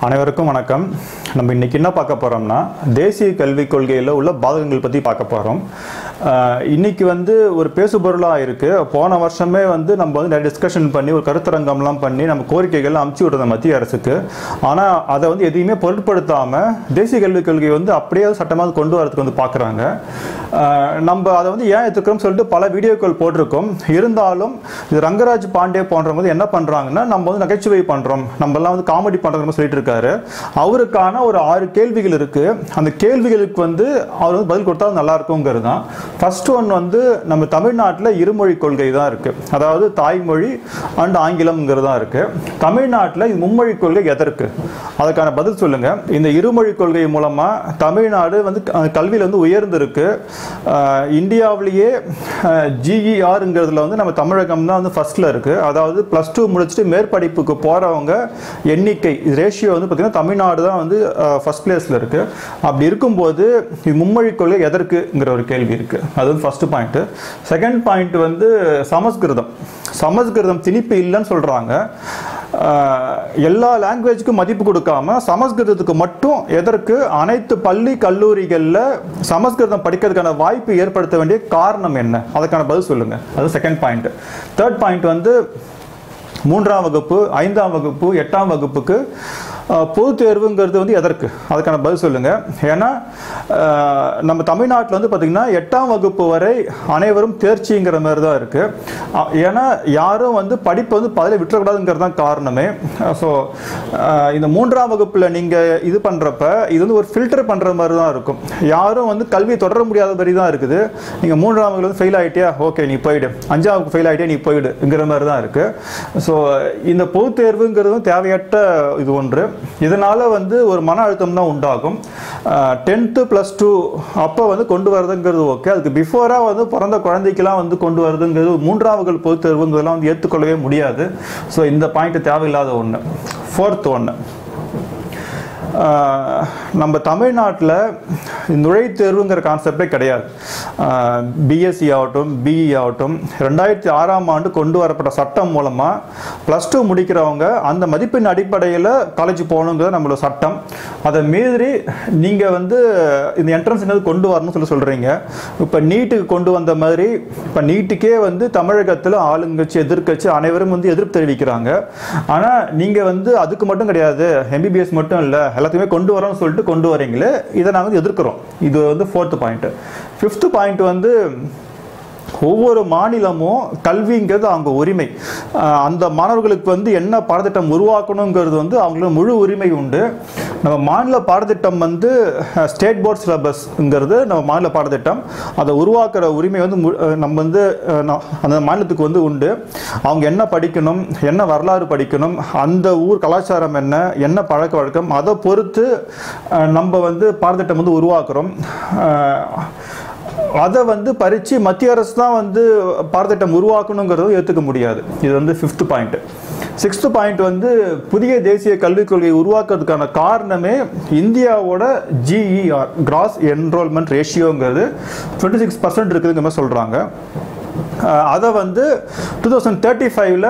அனைவருக்கும் வணக்கம் நம்ம இன்னைக்கு என்ன பார்க்க போறோம்னா தேசிய கல்விக் கொள்கையில் உள்ள பாதகங்கள் பற்றி பார்க்க போகிறோம் இன்னைக்கு வந்து ஒரு பேசுபொருளாக இருக்கு போன வருஷமே வந்து நம்ம வந்து நிறைய டிஸ்கஷன் பண்ணி ஒரு கருத்தரங்கம்லாம் பண்ணி நம்ம கோரிக்கைகள் அமுச்சு விடுறோம் மத்திய அரசுக்கு ஆனால் அதை வந்து எதையுமே பொருட்படுத்தாமல் தேசிய கல்விக் கொள்கை வந்து அப்படியே சட்டமாக கொண்டு வரதுக்கு வந்து பார்க்குறாங்க நம்ம அதை வந்து ஏன் எடுத்துக்கிறோம் சொல்லிட்டு பல வீடியோக்கள் போட்டிருக்கோம் இருந்தாலும் இது ரங்கராஜ் பாண்டே போன்றவங்க வந்து என்ன பண்ணுறாங்கன்னா நம்ம வந்து நகைச்சுவை பண்ணுறோம் நம்மலாம் வந்து காமெடி பண்ணுறோம்னு சொல்லிட்டு இருக்காரு அவருக்கான ஒரு ஆறு கேள்விகள் இருக்கு அந்த கேள்விகளுக்கு வந்து அவர் வந்து பதில் கொடுத்தா நல்லா இருக்குங்கிறது தான் ஃபர்ஸ்ட் ஒன் வந்து நம்ம தமிழ்நாட்டில் இருமொழி கொள்கை தான் இருக்கு அதாவது தாய்மொழி அண்ட் ஆங்கிலம்ங்கிறது தான் இருக்கு தமிழ்நாட்டில் இது மும்மொழி கொள்கை எதற்கு அதுக்கான பதில் சொல்லுங்க இந்த இருமொழி கொள்கை மூலமா தமிழ்நாடு வந்து க- கல்வியில வந்து உயர்ந்திருக்கு அஹ் இந்தியாவிலேயே ஜிஇஆருங்கிறதுல வந்து நம்ம தமிழகம் தான் வந்து ஃபர்ஸ்ட்ல இருக்கு அதாவது ப்ளஸ் டூ முடிச்சுட்டு மேற்படிப்புக்கு போறவங்க எண்ணிக்கை ரேஷியோ வந்து பார்த்தீங்கன்னா தமிழ்நாடு தான் வந்து ஃபர்ஸ்ட் பிளேஸ்ல இருக்கு அப்படி இருக்கும்போது இது மும்மொழி கொள்கை எதற்குங்கிற ஒரு கேள்வி இருக்கு அது ஃபர்ஸ்ட் பாயிண்ட் செகண்ட் பாயிண்ட் வந்து சமஸ்கிருதம் சமஸ்கிருதம் திணிப்பு இல்லைன்னு சொல்றாங்க ஆஹ் எல்லா லாங்குவேஜுக்கும் மதிப்பு கொடுக்காம சமஸ்கிருதத்துக்கு மட்டும் எதற்கு அனைத்து பள்ளி கல்லூரிகளில் சமஸ்கிருதம் படிக்கிறதுக்கான வாய்ப்பு ஏற்படுத்த வேண்டிய காரணம் என்ன அதுக்கான பதில் சொல்லுங்க அது செகண்ட் பாயிண்ட் தேர்ட் பாயிண்ட் வந்து மூன்றாம் வகுப்பு ஐந்தாம் வகுப்பு எட்டாம் வகுப்புக்கு அஹ், பொதுத் தேர்வுங்கிறது வந்து எதற்கு அதுக்கான பதில் சொல்லுங்க ஏன்னா அஹ், நம்ம தமிழ்நாட்டில் வந்து பார்த்தீங்கன்னா எட்டாம் வகுப்பு வரை அனைவரும் தேர்ச்சிங்கிற மாதிரி தான் இருக்கு அஹ், ஏன்னா யாரும் வந்து படிப்பை வந்து பதில விட்டுறக்கூடாதுங்கிறது தான் காரணமே ஸோ இந்த மூன்றாம் வகுப்பில் நீங்கள் இது பண்ணுறப்ப இது வந்து ஒரு ஃபில்டர் பண்ணுற மாதிரி தான் இருக்கும் யாரும் வந்து கல்வி தொடர முடியாத மாதிரி தான் இருக்குது நீங்கள் மூன்றாம் வகுப்புல வந்து ஃபெயில் ஆகிட்டியா ஓகே நீ போயிடு அஞ்சாம் வகுப்பு ஃபெயில் ஆகிட்டே நீ போயிடுங்கிற மாதிரி தான் இருக்கு ஸோ இந்த பொதுத் தேர்வுங்கிறதும் தேவையற்ற இது ஒன்று இதனால வந்து ஒரு மன அழுத்தம் தான் உண்டாகும் டென்த்து ப்ளஸ் டூ அப்போ வந்து கொண்டு வரதுங்கிறது ஓகே அதுக்கு பிஃபோராக வந்து பிறந்த குழந்தைக்கெல்லாம் வந்து கொண்டு வரதுங்கிறது மூன்றாம் வகுப்பு பொதுத் தேர்வுங்கிறதெல்லாம் வந்து ஏற்றுக்கொள்ளவே முடியாது ஸோ இந்த பாயிண்ட் தேவையில்லாத ஒன்று ஃபோர்த் ஒன்று ஆஹ் நம்ம தமிழ்நாட்டில் நுழைவுத் தேர்வுங்கிற கான்செப்டே கிடையாது பிஎஸ்சி ஆகட்டும் பிஇ ஆகட்டும் ரெண்டாயிரத்தி ஆறாம் ஆண்டு கொண்டு வரப்பட்ட சட்டம் மூலமாக ப்ளஸ் டூ முடிக்கிறவங்க அந்த மதிப்பெண் அடிப்படையில் காலேஜ் போகணுங்கிறது நம்மளோட சட்டம் அதை மீறி நீங்கள் வந்து இந்த என்ட்ரன்ஸ் கொண்டு வரணும்னு சொல்லி சொல்கிறீங்க இப்போ நீட்டுக்கு கொண்டு வந்த மாதிரி இப்போ நீட்டுக்கே வந்து தமிழகத்தில் ஆளுங்கட்சி எதிர்க்கட்சி அனைவரும் வந்து எதிர்ப்பு தெரிவிக்கிறாங்க ஆனால் நீங்கள் வந்து அதுக்கு மட்டும் கிடையாது எம்பிபிஎஸ் மட்டும் இல்லை எல்லாத்தையுமே கொண்டு வரோம்னு சொல்லிட்டு கொண்டு வரீங்களே இதை நாங்கள் வந்து எதிர்க்கிறோம் இது வந்து ஃபோர்த்து பாயிண்ட் ஃபிஃப்த்து பாயிண்ட் வந்து ஒவ்வொரு மாநிலமும் கல்விங்கிறது அவங்க உரிமை அஹ் அந்த மாணவர்களுக்கு வந்து என்ன பாடத்திட்டம் உருவாக்கணுங்கிறது வந்து அவங்களுக்கு முழு உரிமை உண்டு நம்ம மாநில பாடத்திட்டம் வந்து ஸ்டேட் போர்ட் சிலபஸ்ங்கிறது நம்ம மாநில பாடத்திட்டம் அதை உருவாக்குற உரிமை வந்து மு- அஹ் நம்ம வந்து அஹ் நா- அந்த மாநிலத்துக்கு வந்து உண்டு அவங்க என்ன படிக்கணும் என்ன வரலாறு படிக்கணும் அந்த ஊர் கலாச்சாரம் என்ன என்ன பழக்க வழக்கம் அதை பொறுத்து அஹ் நம்ம வந்து பாடத்திட்டம் வந்து உருவாக்குறோம் அஹ் அதை வந்து பறித்து மத்திய அரசு தான் வந்து பாடத்திட்டம் உருவாக்கணுங்கிறதும் ஏற்றுக்க முடியாது இது வந்து ஃபிஃப்த் பாயிண்ட் சிக்ஸ்த் பாயிண்ட் வந்து புதிய தேசிய கல்விக் கொள்கையை உருவாக்குறதுக்கான காரணமே இந்தியாவோட ஜிஇஆர் கிராஸ் என்ரோல்மெண்ட் ரேஷியோங்கிறது டுவெண்ட்டி சிக்ஸ் பர்சன்ட் இருக்குதுங்கிற மாதிரி சொல்கிறாங்க அதை வந்து டூ தௌசண்ட் தேர்ட்டி ஃபைவ்ல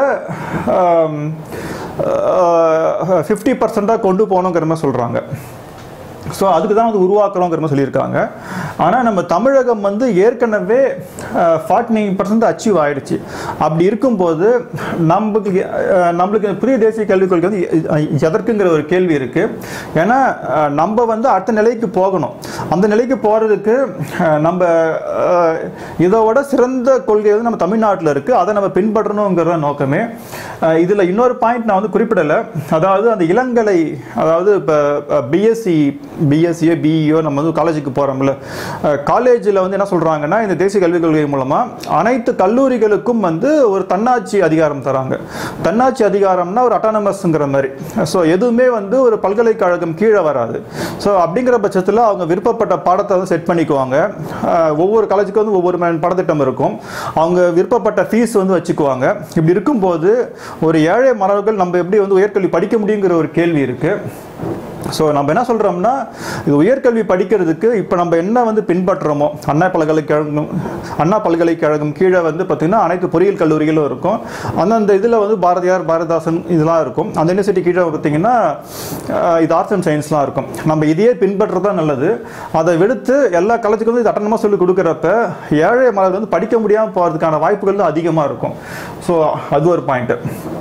ஃபிஃப்டி பர்சண்ட்டாக கொண்டு போகணுங்கிற மாதிரி சொல்கிறாங்க ஸோ அதுக்கு தான் வந்து உருவாக்குறோங்கிற மாதிரி சொல்லியிருக்காங்க ஆனால் நம்ம தமிழகம் வந்து ஏற்கனவே ஃபார்ட்டி நைன் பர்சன்ட் அச்சீவ் ஆயிடுச்சு அப்படி இருக்கும்போது நம்மளுக்கு அஹ், நம்மளுக்கு இந்த புதிய தேசிய கல்விக் கொள்கை வந்து எ- எதற்குங்கிற ஒரு கேள்வி இருக்கு ஏன்னா அஹ், நம்ம வந்து அடுத்த நிலைக்கு போகணும் அந்த நிலைக்கு போகிறதுக்கு நம்ம அஹ், இதோட சிறந்த கொள்கை வந்து நம்ம தமிழ்நாட்டில் இருக்கு அதை நம்ம பின்பற்றணுங்கிற நோக்கமே அஹ், இதுல இன்னொரு பாயிண்ட் நான் வந்து குறிப்பிடலை அதாவது அந்த இளங்கலை அதாவது இப்போ பிஎஸ்சி பிஎஸ்சியோ பிஇஓ நம்ம வந்து காலேஜுக்கு போகிறோம்ல காலேஜில் வந்து என்ன சொல்கிறாங்கன்னா இந்த தேசிய கல்விக் கொள்கை மூலமாக அனைத்து கல்லூரிகளுக்கும் வந்து ஒரு தன்னாட்சி அதிகாரம் தராங்க தன்னாட்சி அதிகாரம்னா ஒரு அட்டானமஸ்ங்கிற மாதிரி ஸோ எதுவுமே வந்து ஒரு பல்கலைக்கழகம் கீழே வராது ஸோ அப்படிங்கிற பட்சத்தில் அவங்க விருப்பப்பட்ட பாடத்தை வந்து செட் பண்ணிக்குவாங்க அஹ், ஒவ்வொரு காலேஜுக்கும் வந்து ஒவ்வொரு மாதிரி பாடத்திட்டம் இருக்கும் அவங்க விருப்பப்பட்ட ஃபீஸ் வந்து வச்சுக்குவாங்க இப்படி இருக்கும்போது ஒரு ஏழை மாணவர்கள் நம்ம எப்படி வந்து உயர்கல்வி படிக்க முடியுங்கிற ஒரு கேள்வி இருக்குது ஸோ நம்ம என்ன சொல்கிறோம்னா இது உயர்கல்வி படிக்கிறதுக்கு இப்போ நம்ம என்ன வந்து பின்பற்றுறோமோ அண்ணா பல்கலைக்கழகம் அண்ணா பல்கலைக்கழகம் கீழே வந்து பார்த்திங்கன்னா அனைத்து பொறியியல் கல்லூரிகளும் இருக்கும் அந்தந்த இதில் வந்து பாரதியார் பாரதிதாசன் இதெல்லாம் இருக்கும் அந்த யூனிவர்சிட்டி கீழே பார்த்திங்கன்னா அஹ், இது ஆர்ட்ஸ் அண்ட் சயின்ஸ்லாம் இருக்கும் நம்ம இதையே பின்பற்றுறது தான் நல்லது அதை விடுத்து எல்லா காலேஜுக்கும் வந்து இது அட்டனமாக சொல்லி கொடுக்குறப்ப ஏழை மாணவர்கள் வந்து படிக்க முடியாமல் போகிறதுக்கான வாய்ப்புகள் தான் அதிகமாக இருக்கும் ஸோ அது ஒரு பாயிண்ட்டு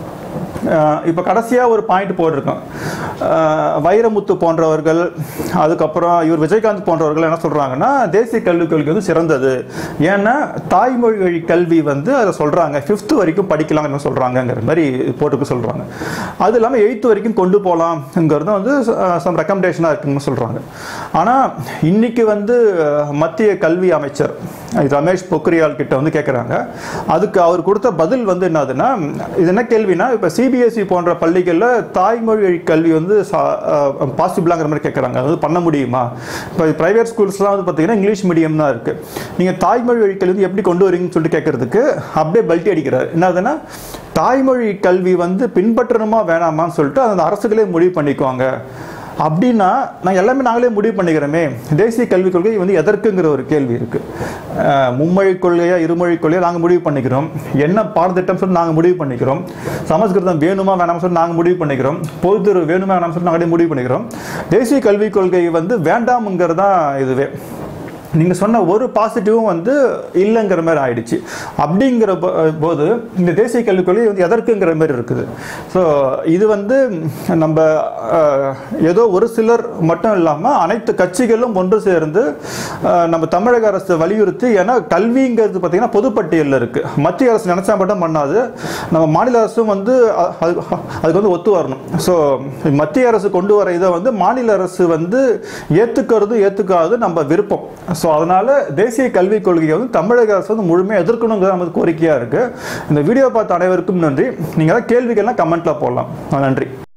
இப்போ கடைசியாக ஒரு பாயிண்ட் போட்டிருக்கோம் அஹ் வைரமுத்து போன்றவர்கள் அதுக்கப்புறம் இவர் விஜயகாந்த் போன்றவர்கள் என்ன சொல்கிறாங்கன்னா தேசிய கல்விக் கொள்கை வந்து சிறந்தது ஏன்னா தாய்மொழி வழி கல்வி வந்து அதை சொல்கிறாங்க ஃபிஃப்த்து வரைக்கும் படிக்கலாம்னு சொல்கிறாங்கங்கிற மாதிரி போட்டுக்க சொல்கிறாங்க அது இல்லாமல் எயித்து வரைக்கும் கொண்டு போகலாம்ங்கிறது வந்து சம் ரெக்கமெண்டேஷனாக இருக்குன்னு சொல்கிறாங்க ஆனால் இன்னைக்கு வந்து அஹ், மத்திய கல்வி அமைச்சர் ரமேஷ் பொக்ரியால் கிட்ட வந்து கேட்குறாங்க அதுக்கு அவர் கொடுத்த பதில் வந்து என்னதுன்னா இது என்ன கேள்வினா இப்போ சிபிஎஸ்இ போன்ற பள்ளிகளில் தாய்மொழி வழி கல்வி வந்து பாசிபிளாங்கிற மாதிரி கேட்குறாங்க அது பண்ண முடியுமா இப்போ ப்ரைவேட் ஸ்கூல்ஸ்லாம் வந்து பார்த்தீங்கன்னா இங்கிலீஷ் மீடியம் தான் இருக்குது நீங்கள் தாய்மொழி வழி கல்வி வந்து எப்படி கொண்டு வரீங்கன்னு சொல்லிட்டு கேட்கறதுக்கு அப்படியே பல்ட்டி அடிக்கிறார் என்னதுன்னா தாய்மொழி கல்வி வந்து பின்பற்றணுமா வேணாமான்னு சொல்லிட்டு அந்த அரசுகளே முடிவு பண்ணிக்குவாங்க அப்படின்னா நான் எல்லாமே நாங்களே முடிவு பண்ணிக்கிறோமே தேசிய கல்விக் கொள்கை வந்து எதற்குங்கிற ஒரு கேள்வி இருக்கு அஹ், மும்மொழி கொள்கையா இருமொழி கொள்கையா நாங்கள் முடிவு பண்ணிக்கிறோம் என்ன பாடத்திட்டம் சொல்லி நாங்கள் முடிவு பண்ணிக்கிறோம் சமஸ்கிருதம் வேணுமா வேணாமா சொல்லி நாங்கள் முடிவு பண்ணிக்கிறோம் பொதுத்துறை வேணுமா வேணாமா சொல்லி நாங்களே முடிவு பண்ணிக்கிறோம் தேசிய கல்விக் கொள்கை வந்து வேண்டாம்ங்கிறது தான் இதுவே நீங்கள் சொன்ன ஒரு பாசிட்டிவும் வந்து இல்லைங்கிற மாதிரி ஆயிடுச்சு அப்படிங்கிற போ- போது இந்த தேசிய கல்விக் கொள்கை வந்து எதற்குங்கிற மாதிரி இருக்குது ஸோ இது வந்து நம்ம அஹ், ஏதோ ஒரு சிலர் மட்டும் இல்லாமல் அனைத்து கட்சிகளும் ஒன்று சேர்ந்து அஹ், நம்ம தமிழக அரசு வலியுறுத்தி ஏன்னா கல்விங்கிறது பார்த்தீங்கன்னா பொதுப்பட்டியலில் இருக்குது மத்திய அரசு நினச்சா மட்டும் பண்ணாது நம்ம மாநில அரசும் வந்து அ- அது அதுக்கு வந்து ஒத்து வரணும் ஸோ மத்திய அரசு கொண்டு வர இதை வந்து மாநில அரசு வந்து ஏற்றுக்கிறது ஏற்றுக்காது நம்ம விருப்பம் ஸோ அதனால தேசிய கல்விக் கொள்கையை வந்து தமிழக அரசு வந்து முழுமையாக எதிர்க்கணுங்கிறது நமக்கு கோரிக்கையாக இருக்குது இந்த வீடியோ பார்த்த அனைவருக்கும் நன்றி நீங்கள் ஏதாவது கேள்விகள்லாம் கமெண்ட்டில் போடலாம் நன்றி